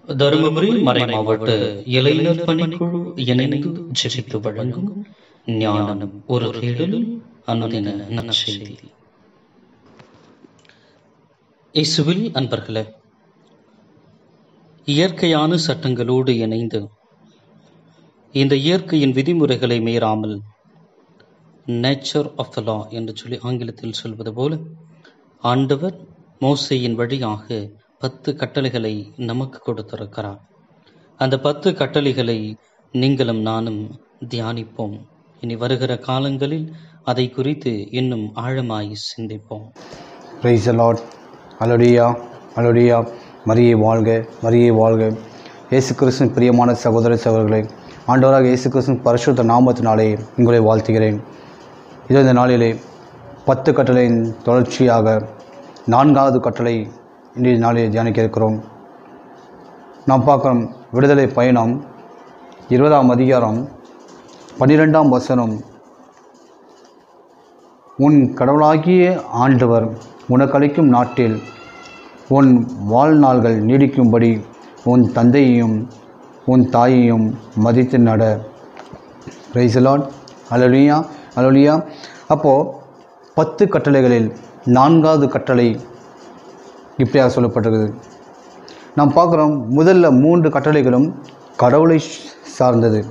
தருமபுரி மறை மாவட்ட இளைஞர் பணிக்குழு இணைந்து ஜெபித்து வழங்கும் ஞானம் ஒரு தேடல் அனுதின நற்செய்தி இயேசுவில் அன்பர்களே இயற்கையான சட்டங்களோடு இணைந்து இந்த இயற்கையின் விதிமுறைகளை மீறாமல் நேச்சர் ஆஃப் த லா என்று சொல்லி ஆங்கிலத்தில் சொல்வது போல ஆண்டவர் மோசையின் வழியாக பத்து கட்டளைகளை நமக்கு கொடுத்திருக்கிறார் அந்த பத்து கட்டளைகளை நீங்களும் நானும் தியானிப்போம் இனி வருகிற காலங்களில் அதை குறித்து இன்னும் ஆழமாய் சிந்திப்போம் பிரைஸ் லார்ட் அலோடியா அலோடியா மரியை வாழ்க மரியை வாழ்க இயேசு கிறிஸ்துவின் பிரியமான சகோதர சகோதரர்களே ஆண்டவராக இயேசு கிறிஸ்துவின் பரிசுத்த நாமத்தினாலே உங்களை வாழ்த்துகிறேன் இதோ இந்த நாளிலே பத்து கட்டளையின் தொடர்ச்சியாக நான்காவது கட்டளை இன்றைய நாளில் தியானிக்க இருக்கிறோம் நாம் பார்க்குறோம் விடுதலை பயணம் இருபதாம் அதிகாரம் பன்னிரெண்டாம் வசனம் உன் கடவுளாகிய ஆண்டவர் உனக்களிக்கும் நாட்டில் உன் வாழ்நாள்கள் நீடிக்கும்படி உன் தந்தையையும் உன் தாயையும் மதித்து நட பிரைசலாட் அலலியா அலலியா அப்போது பத்து கட்டளைகளில் நான்காவது கட்டளை இப்படியாக சொல்லப்பட்டிருக்குது நாம் பார்க்குறோம் முதல்ல மூன்று கட்டளைகளும் கடவுளை சார்ந்தது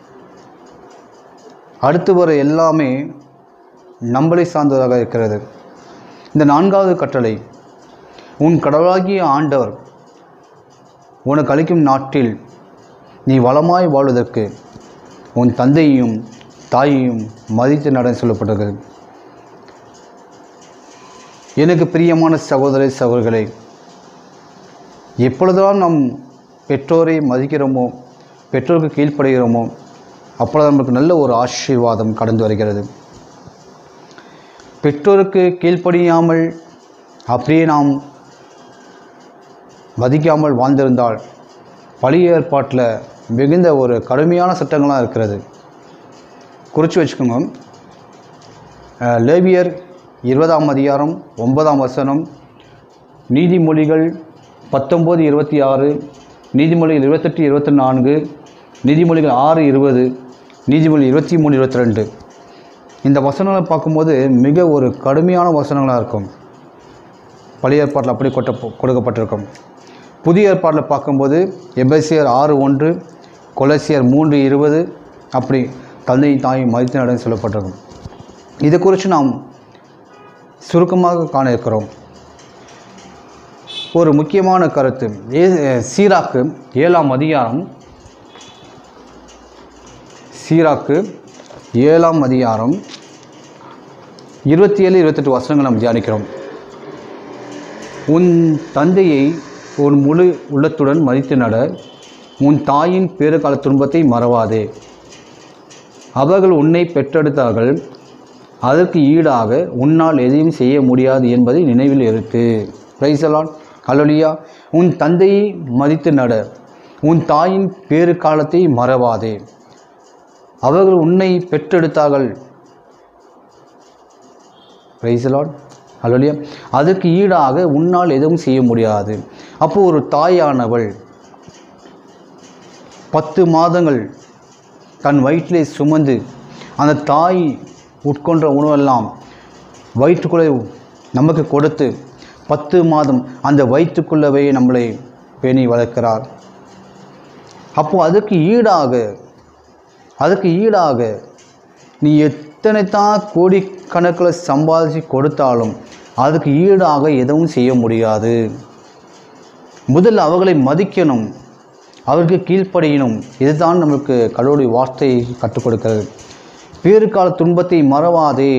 அடுத்து வர எல்லாமே நம்மளை சார்ந்ததாக இருக்கிறது இந்த நான்காவது கட்டளை உன் கடவுளாகிய ஆண்டவர் உனக்கு அளிக்கும் நாட்டில் நீ வளமாய் வாழ்வதற்கு உன் தந்தையையும் தாயையும் மதித்து நட சொல்லப்பட்டது எனக்கு பிரியமான சகோதர சகோதரர்களே எப்பொழுதெல்லாம் நம் பெற்றோரை மதிக்கிறோமோ பெற்றோருக்கு கீழ்ப்படுகிறோமோ அப்பொழுது நமக்கு நல்ல ஒரு ஆசீர்வாதம் கடந்து வருகிறது பெற்றோருக்கு கீழ்ப்படியாமல் அப்படியே நாம் மதிக்காமல் வாழ்ந்திருந்தால் பழைய ஏற்பாட்டில் மிகுந்த ஒரு கடுமையான சட்டங்களாக இருக்கிறது குறித்து வச்சுக்கோங்க அஹ், லேவியர் இருபதாம் அதிகாரம் ஒன்பதாம் வசனம் நீதிமொழிகள் பத்தொம்போது இருபத்தி ஆறு நீதிமொழிகள் இருபத்தெட்டு இருபத்தி நான்கு நீதிமொழிகள் ஆறு இருபது நீதிமொழி இருபத்தி மூணு இருபத்தி ரெண்டு இந்த வசனங்களை பார்க்கும்போது மிக ஒரு கடுமையான வசனங்களாக இருக்கும் பழைய ஏற்பாட்டில் அப்படி கொட்ட கொடுக்கப்பட்டிருக்கும் புதிய ஏற்பாட்டில் பார்க்கும்போது எபேசியர் ஆறு ஒன்று கொலசியர் மூன்று இருபது அப்படி தந்தை தாய் மதித்து நடன் சொல்லப்பட்டிருக்கும் இது குறித்து நாம் சுருக்கமாக காண இருக்கிறோம் ஒரு முக்கியமான கருத்து ஏ சீராக்கு ஏழாம் அதிகாரம் சீராக்கு ஏழாம் அதிகாரம் இருபத்தி ஏழு இருபத்தெட்டு வசனங்கள் நாம் தியானிக்கிறோம் உன் தந்தையை உன் முழு உள்ளத்துடன் மதித்து நட உன் தாயின் பேறுகால துன்பத்தை மறவாதே அவர்கள் உன்னை பெற்றெடுத்தார்கள் அதற்கு ஈடாக உன்னால் எதையும் செய்ய முடியாது என்பதை நினைவில் இருக்கு பிரைசலான் அலொலியா உன் தந்தையை மதித்து நட உன் தாயின் பேறு காலத்தை மறவாதே அவர்கள் உன்னை பெற்றெடுத்தார்கள் பிரைசலான் அலொலியா அதற்கு ஈடாக உன்னால் எதுவும் செய்ய முடியாது அப்போ ஒரு தாயானவள் பத்து மாதங்கள் தன் வயிற்றிலே சுமந்து அந்த தாய் உட்கொண்ட உணவெல்லாம் வயிற்றுக்குள்ளே நமக்கு கொடுத்து பத்து மாதம் அந்த வயிற்றுக்குள்ளவே நம்மளை பேணி வளர்க்கிறார் அப்போ அதுக்கு ஈடாக அதுக்கு ஈடாக நீ எத்தனை தான் கோடிக்கணக்கில் சம்பாதிச்சு கொடுத்தாலும் அதுக்கு ஈடாக எதுவும் செய்ய முடியாது முதல்ல அவர்களை மதிக்கணும் அவருக்கு கீழ்ப்படியணும் இதுதான் நமக்கு கடவுளுடைய வார்த்தையை கற்றுக் கொடுக்கிறது பேறுகால துன்பத்தை மறவாதே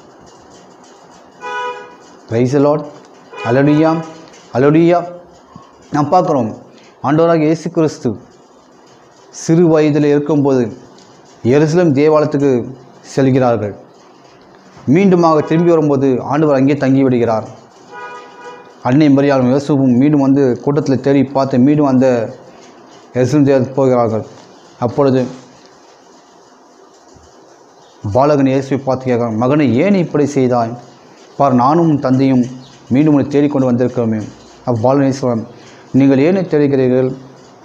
ரைசலாட் அலடியா அலடியா நாம் பார்க்குறோம் ஆண்டவராக இயேசு கிறிஸ்து சிறு வயதில் இருக்கும்போது எருசலேம் தேவாலயத்துக்கு செல்கிறார்கள் மீண்டுமாக திரும்பி வரும்போது ஆண்டவர் அங்கே தங்கி விடுகிறார் அன்னை மரியாதை யோசுவும் மீண்டும் வந்து கூட்டத்தில் தேடி பார்த்து மீண்டும் அந்த எருசலேம் தேவத்துக்கு போகிறார்கள் அப்பொழுது பாலகன் இயேசுவை பார்த்து கேட்கிறான் மகனை ஏன் இப்படி செய்தாய் பார் நானும் உன் தந்தையும் மீண்டும் உன்னை தேடிக்கொண்டு வந்திருக்கிறோமே அவ்வாலனை சொல்கிறான் நீங்கள் ஏனை தேடுகிறீர்கள்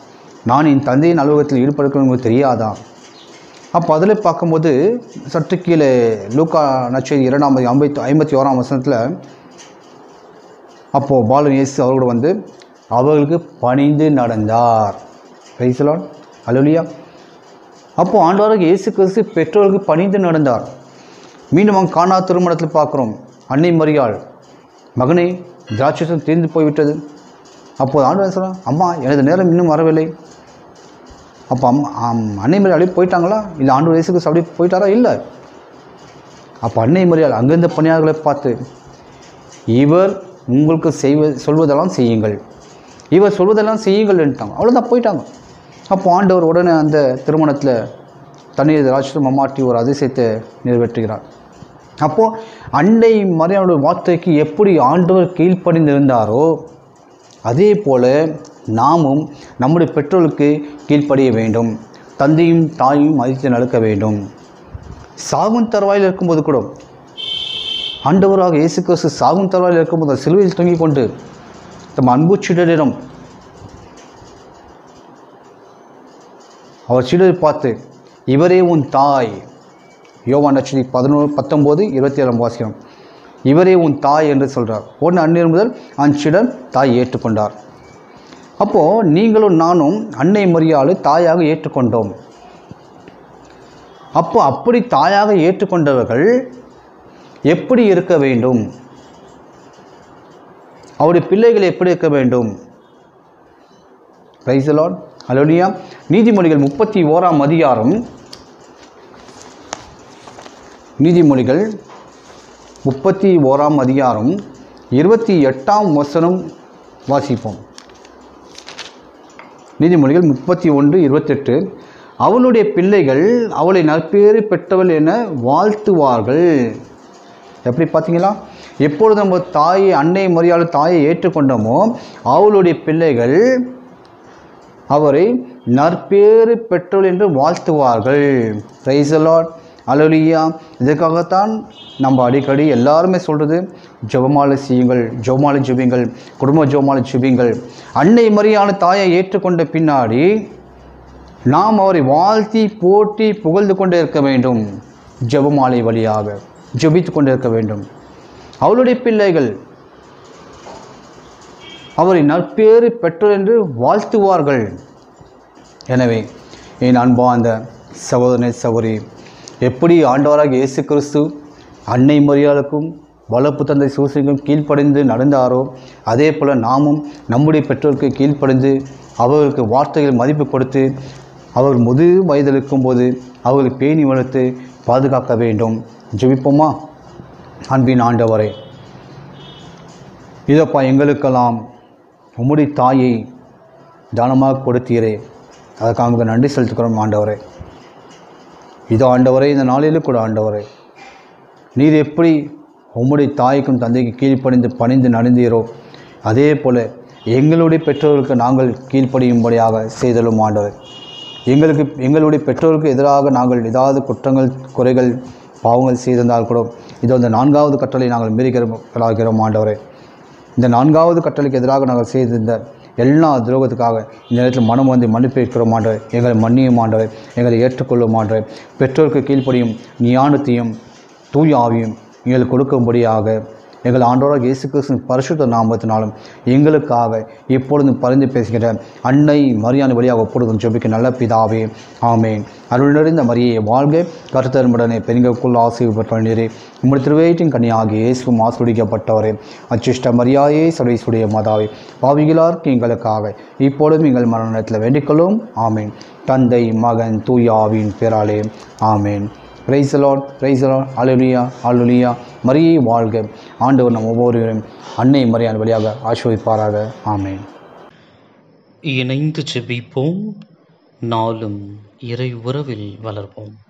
நான் என் தந்தையின் அலுவலகத்தில் ஈடுபடுக்கிறேன் உங்களுக்கு தெரியாதா அப்போ அதில் பார்க்கும்போது சற்று கீழே லூக்கா நச்செய்தி இரண்டாம் ஐம்பத்தி ஐம்பத்தி ஓராம் வசனத்தில் அப்போது பாலன் இயேசு அவர்களோட வந்து அவர்களுக்கு பணிந்து நடந்தார் ரைசலான் அலுலியா அப்போ ஆண்டவராக இயேசு கிறிஸ்து பெற்றோருக்கு பணிந்து நடந்தார் மீண்டும் அவங்க காணா திருமணத்தில் பார்க்குறோம் அன்னை மரியாள் மகனே திராட்சசம் தீர்ந்து போய்விட்டது அப்போது ஆண்டவர் சொல்கிறான் அம்மா எனது நேரம் இன்னும் வரவில்லை அப்போ அம்மா ஆம், அன்னை மரியாள் அப்படியே போயிட்டாங்களா இல்லை ஆண்டவர் இயேசு கிறிஸ்து அப்படியே போயிட்டாரா இல்லை அப்போ அன்னை மரியாள் அங்கிருந்த பணியாளர்களை பார்த்து இவர் உங்களுக்கு செய்வ சொல்வதெல்லாம் செய்யுங்கள் இவர் சொல்வதெல்லாம் செய்யுங்கள் என்றாங்க அவ்வளோதான் போயிட்டாங்க அப்போ ஆண்டவர் உடனே அந்த திருமணத்தில் தண்ணீர் ராட்சசம் மம்மாட்டி ஒரு அதிசயத்தை நிறைவேற்றுகிறார் அப்போது அன்னை மரியாதையோட வார்த்தைக்கு எப்படி ஆண்டவர் கீழ்ப்படிந்திருந்தாரோ அதே போல நாமும் நம்முடைய பெற்றோருக்கு கீழ்ப்படிய வேண்டும் தந்தையும் தாயும் மதித்து நடக்க வேண்டும் சாகும் தருவாயில் இருக்கும்போது கூட ஆண்டவராக இயேசு கிறிஸ்து சாகும் தருவாயில் இருக்கும்போது சிலுவையில் தொங்கிக் கொண்டு தம் அன்பு சீடரிடம் அவர் சீடரை பார்த்து இவரே உன் தாய் யோவான் நட்சதி பதினோரு பத்தொம்போது இருபத்தி ஏழாம் வாசியம் இவரே உன் தாய் என்று சொல்கிறார் ஒன்று அந்நியர் முதல் அஞ்சிடன் தாய் ஏற்றுக்கொண்டார் அப்போது நீங்களும் நானும் அன்னை மரியாதை தாயாக ஏற்றுக்கொண்டோம் அப்போ அப்படி தாயாக ஏற்றுக்கொண்டவர்கள் எப்படி இருக்க வேண்டும் அவருடைய பிள்ளைகள் எப்படி இருக்க வேண்டும் பிரைசலான் அலோனியா நீதிமொழிகள் முப்பத்தி ஓராம் அதிகாரம் நீதிமொழிகள் முப்பத்தி ஓராம் அதிகாரம் இருபத்தி எட்டாம் வசனம் வாசிப்போம் நீதிமொழிகள் முப்பத்தி ஒன்று இருபத்தெட்டு அவளுடைய பிள்ளைகள் அவளை நற்பேறு பெற்றவள் என வாழ்த்துவார்கள் எப்படி பார்த்தீங்களா எப்பொழுது நம்ம தாயை அன்னை மரியாதை தாயை ஏற்றுக்கொண்டோமோ அவளுடைய பிள்ளைகள் அவரை நற்பேறு பெற்றோர் என்று வாழ்த்துவார்கள் பிரைசலாட் அலலியா இதற்காகத்தான் நம்ம அடிக்கடி எல்லாருமே சொல்கிறது ஜெபமாலை செய்யுங்கள் ஜெபமாலை ஜெபிங்கள் குடும்ப ஜெபமாலை ஜெபிங்கள் அன்னை மரியான தாயை ஏற்றுக்கொண்ட பின்னாடி நாம் அவரை வாழ்த்தி போற்றி புகழ்ந்து கொண்டே இருக்க வேண்டும் ஜெபமாலை வழியாக ஜெபித்து கொண்டே இருக்க வேண்டும் அவளுடைய பிள்ளைகள் அவரை நற்பேறு பெற்றோர் என்று வாழ்த்துவார்கள் எனவே என் அன்பார்ந்த சகோதரனை சகோதரி எப்படி ஆண்டவராக இயேசு கிறிஸ்து அன்னை மரியாளுக்கும் வளர்ப்பு தந்தை சூசிக்கும் கீழ்ப்படிந்து நடந்தாரோ அதே போல் நாமும் நம்முடைய பெற்றோருக்கு கீழ்ப்படிந்து அவர்களுக்கு வார்த்தைகள் மதிப்பு கொடுத்து அவர் முது வயதில் இருக்கும்போது அவர்களை பேணி வளர்த்து பாதுகாக்க வேண்டும் ஜெபிப்போமா அன்பின் ஆண்டவரே இதப்பா எங்களுக்கெல்லாம் உம்முடைய தாயை தானமாக கொடுத்தீரே அதற்காக உங்களுக்கு நன்றி செலுத்துக்கிறோம் ஆண்டவரே இதோ ஆண்டவரே இந்த நாளிலும் கூட ஆண்டவரே நீர் எப்படி உம்முடைய தாய்க்கும் தந்தைக்கு கீழ்ப்பணிந்து பணிந்து நடந்தீரோ அதே போல எங்களுடைய பெற்றோருக்கு நாங்கள் கீழ்ப்படியும்படியாக செய்தலும் ஆண்டவர் எங்களுக்கு எங்களுடைய பெற்றோருக்கு எதிராக நாங்கள் ஏதாவது குற்றங்கள் குறைகள் பாவங்கள் செய்திருந்தால் கூட இதோ இந்த நான்காவது கட்டளை நாங்கள் மீறுகிறோம் ஆண்டவரே இந்த நான்காவது கட்டளைக்கு எதிராக நாங்கள் செய்திருந்த எல்லா துரோகத்துக்காக இந்த நேரத்தில் மனம் வந்து மன்னிப்பு இருக்கிறோம் ஆண்டவர் எங்களை மன்னியும் ஆண்டவர் எங்களை ஏற்றுக்கொள்ளும் ஆண்டவர் பெற்றோருக்கு கீழ்ப்படியும் ஞானத்தையும் தூய ஆவியும் எங்களுக்கு கொடுக்கும்படியாக எங்கள் ஆண்டோராக இயேசு கிறிஸ்து பரிசுத்த நாமத்தினாலும் எங்களுக்காக இப்பொழுதும் பரிந்து பேசுகிற அன்னை மரியாதை வழியாக ஒப்புடுதும் ஜெபிக்க நல்ல பிதாவே ஆமேன் அருள் நிறைந்த மரியை வாழ்க கருத்தருமுடனே பெண்களுக்குள் ஆசை பெற்ற நீரே உம்முடைய திருவேற்றின் கனியாகி இயேசுவும் ஆஸ்வதிக்கப்பட்டவரே அச்சிஷ்ட மரியாயே சடைசுடைய மாதாவே பாவிகளார்க்கு எங்களுக்காக இப்பொழுதும் எங்கள் மரணத்தில் வேண்டிக்கொள்ளும் ஆமேன் தந்தை மகன் தூய ஆவியின் பேராலே ஆமேன் பிரைசலாட் பிரைசலாட் அலுலியா அலுலியா மரியை வாழ்க ஆண்டவர் நம் ஒவ்வொருவரும் அன்னை மரியாதை வழியாக ஆசிர்வதிப்பாராக ஆமேன் இணைந்து ஜெபிப்போம் நாளும் இறை உறவில் வளர்ப்போம்